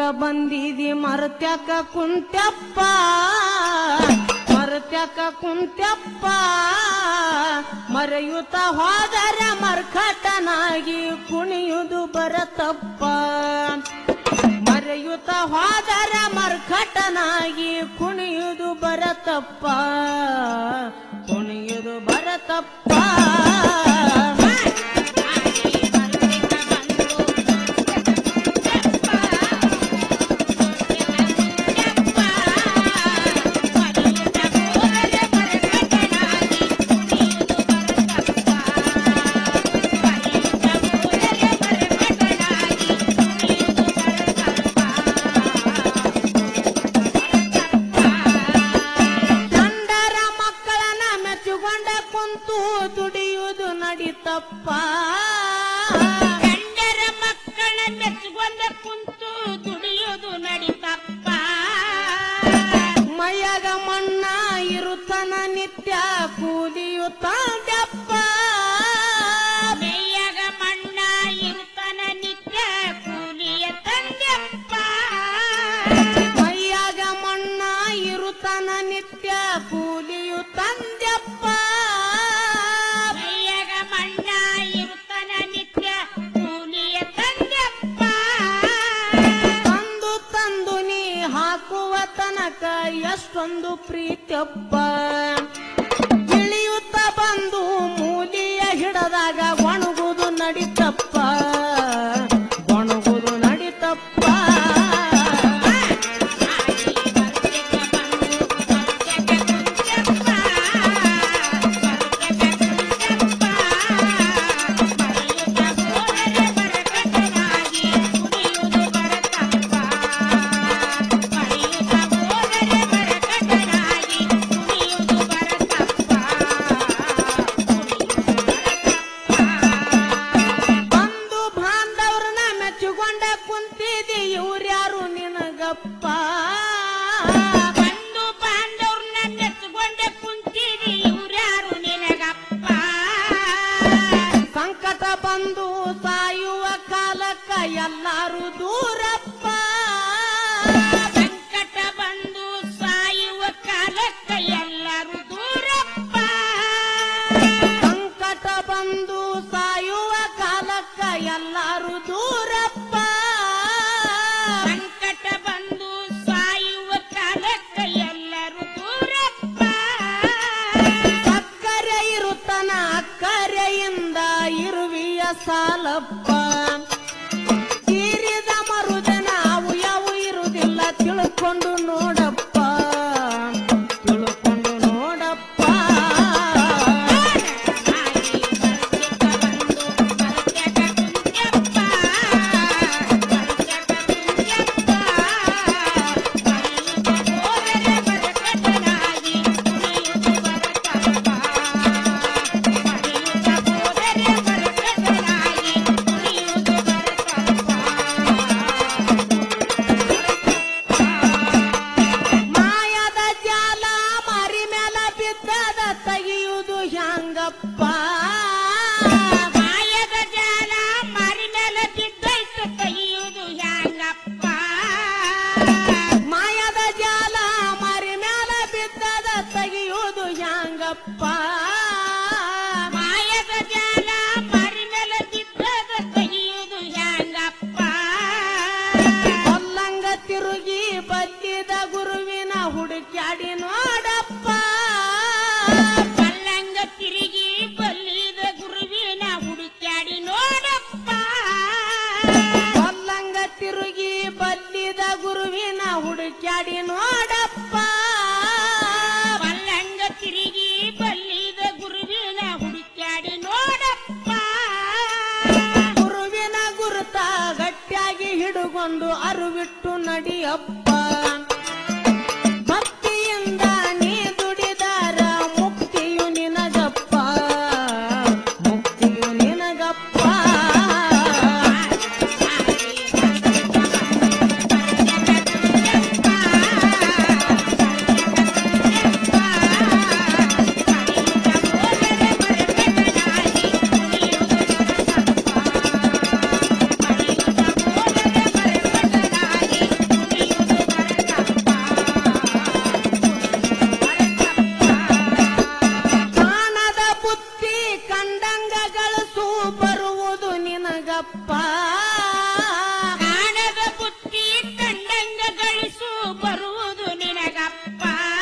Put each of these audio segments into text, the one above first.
ಬಂದಿದಿ ಮರತ್ಯಾಕ ಕುಂತ್ಯಪ್ಪ ಮರತ್ಯಾಕ ಕುಂತ್ಯಪ್ಪ ಮರೆಯುತ್ತ ಹೋದರ ಮರ್ಕಟನಾಗಿ ಕುಣಿಯುವುದು ಬರತಪ್ಪ ಮರೆಯುತ್ತ ಹೋದರ ಮರ್ಕಟನಾಗಿ ಕುಣಿಯುವುದು ಬರತಪ್ಪ ಕುಣಿಯುವುದು ಬರತಪ್ಪ ಗಂಡರ ಮಕ್ಕಳನ್ನ ಮೆಚ್ಚುಕೊಂಡ ಕುಂತು ದುಡಿಯುವುದು ನಡಿತಪ್ಪ ಗಂಡರ ಮಕ್ಕಳ ಮೆಚ್ಚುಕೊಂಡ ಕುಂತು ದುಡಿಯೋದು ನಡಿತಪ್ಪ ಮೈಯಾಗ ಮಣ್ಣ ಇರುತ್ತನ ನಿತ್ಯ ಕೂಲಿಯು ತಂದಪ್ಪ ಮೇಯಾಗ ಮಣ್ಣ ಇರುತ್ತಾನ ನಿತ್ಯ ಕೂಲಿಯ ತಂದೆಪ್ಪ ಮೈಯಾಗ ಮಣ್ಣ ಇರುತ್ತನ ನಿತ್ಯ ಕೂಲಿಯು ತಂದೆಪ್ಪ ಮೇಯಾಗ ಮಣ್ಣ ಇರುತ್ತಾನ ನಿತ್ಯ ಕೂಲಿಯ ತಂದೆಪ್ಪ ತಂದು ತಂದು ನೀ ಹಾಕುವ ತನಕ ಎಷ್ಟೊಂದು ಪ್ರೀತಿಯಪ್ಪ ಇಳಿಯುತ್ತ ಬಂದು ಮೂಲಿಯ ಹಿಡದಾಗ ಒಣಗುದು ನಡಿತಪ್ಪ ಒಣಗುದು ನಡಿತಪ್ಪ ಬಂದು ಬಾಂಧವ್ರನ್ನ ಮೆಚ್ಚುಕೊಂಡ ಕುಂತಿದಿ ಇವ್ರ್ಯಾರು ನಿನಗಪ್ಪ ಬಂದು ಬಾಂಧವ್ರನ್ನ ನೆಚ್ಕೊಂಡೆ ಕುಂತಿದಿ ಇವ್ರ್ಯಾರು ನಿನಗಪ್ಪ ಸಂಕಟ ಬಂದು ಸಾಯುವ ಕಾಲಕ್ಕ ಎಲ್ಲಾರು ದೂರಪ್ಪ ಸಂಕಟ ಬಂದು ಸಾಯುವ ಕಾಲಕ್ಕ ಎಲ್ಲರೂ ದೂರಪ್ಪ ಸಂಕಟ ಬಂದು ಸಾಯುವ ಕಾಲಕ್ಕ ಎಲ್ಲಾರು ದೂರಪ್ಪ ಸಂಕಟ ಬಂದು ಸಾಯುವ ಕಾಲಕ್ಕ ಎಲ್ಲರೂ ದೂರಪ್ಪ ಸಕ್ಕರೆ ಇರುತ್ತನ ಅಕ್ಕರೆಯಿಂದ ಇರುವಿಯ ಸಾಲಪ್ಪ ತೀರಿದ ಮರುದನ ಅವು ಯಾವು ಇರುವುದಿಲ್ಲ ತಿಳ್ಕೊಂಡು ನೋಡಪ್ಪ ತಿಳ್ಕೊಂಡು ನೋಡಪ್ಪ ಮಾಯದ ಜಾಲ ಮರಿ ಮೇಲ ಬಿದ್ದದ ತೆಗೆಯುವುದು ಹ್ಯಾಂಗಪ್ಪ ಮಾಯದ ಜಾಲ ಮರಿ ಮೇಲೆ ಬಿದ್ದೈತೆ ತೆಗೆಯುವುದು ಹ್ಯಾಂಗಪ್ಪ ಮಾಯದ ಜಾಲ ಮರಿ ಮೇಲ ಬಿದ್ದದ ತೆಗೆಯುವುದು ಹ್ಯಾಂಗಪ್ಪ ಮಾಯದ ಜಾಲ ಮರಿ ಮೇಲೆ ಬಿದ್ದದ ತೆಗೆಯುವುದು ಹ್ಯಾಂಗಪ್ಪ ಕೊಲ್ಲಂಗ ತಿರುಗಿ ಬಲ್ಲಿದ ಗುರುವಿನ ಹುಡುಕ್ಯಾಡಿ ನೋಡಪ್ಪ ಪಲ್ಲಂಗ ತಿರುಗಿ ಬಲ್ಲಿದ ಗುರುವಿನ ಹುಡುಕ್ಯಾಡಿ ನೋಡಪ್ಪ ಕೊಲ್ಲಂಗ ತಿರುಗಿ ಬಲ್ಲಿದ ಗುರುವಿನ ಹುಡುಕ್ಯಾಡಿ ನೋಡಪ್ಪ ಪಲ್ಲಂಗ ತಿರುಗಿ ಬಲ್ಲಿದ ಗುರುವಿನ ಹುಡುಕ್ಯಾಡಿ ನೋಡಪ್ಪ ಗುರುವಿನ ಗುರುತ ಗಟ್ಟಿಯಾಗಿ ಹಿಡುಕೊಂಡು ಅರುವಿಟ್ಟು ನಡಿಯಪ್ಪ ಭಕ್ತಿಯಿಂದ ನೀ ದುಡಿದಾರ ಮುಕ್ತಿಯು ನಿನಗಪ್ಪ ಮುಕ್ತಿಯು ನಿನಗಪ್ಪ ಿ ಬರುವುದು ನಿನಗಪ್ಪ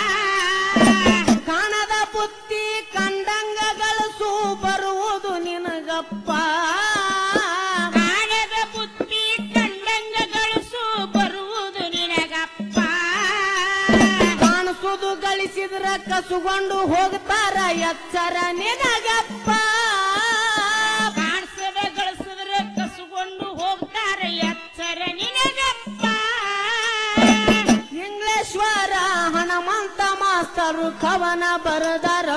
ಕಾಣದ ಬುತ್ತಿ ಕಂಡಂಗ ಗಳಿಸು ಬರುವುದು ನಿನಗಪ್ಪ ಕಾಣದ ಬುದ್ಧಿ ಕಂಡಂಗ ಗಳಿಸು ಬರುವುದು ನಿನಗಪ್ಪ ಕಾಣಿಸುದು ಗಳಿಸಿದ್ರ ಕಸುಕೊಂಡು ಹೋಗ್ತಾರ ಎಚ್ಚರ ನಿನಗಪ್ಪ ಕಾಣಿಸದ ಗಳಿಸಿದ್ರೆ ಕಸುಕೊಂಡು ಹೋಗ್ತಾರೆ ಎಚ್ಚರ ನಿನಗಪ್ಪ ಇಂಗ್ಲೇಶ್ವರ ಹನುಮಂತ ಮಾಸ್ತರು ಕವನ ಬರದಾರ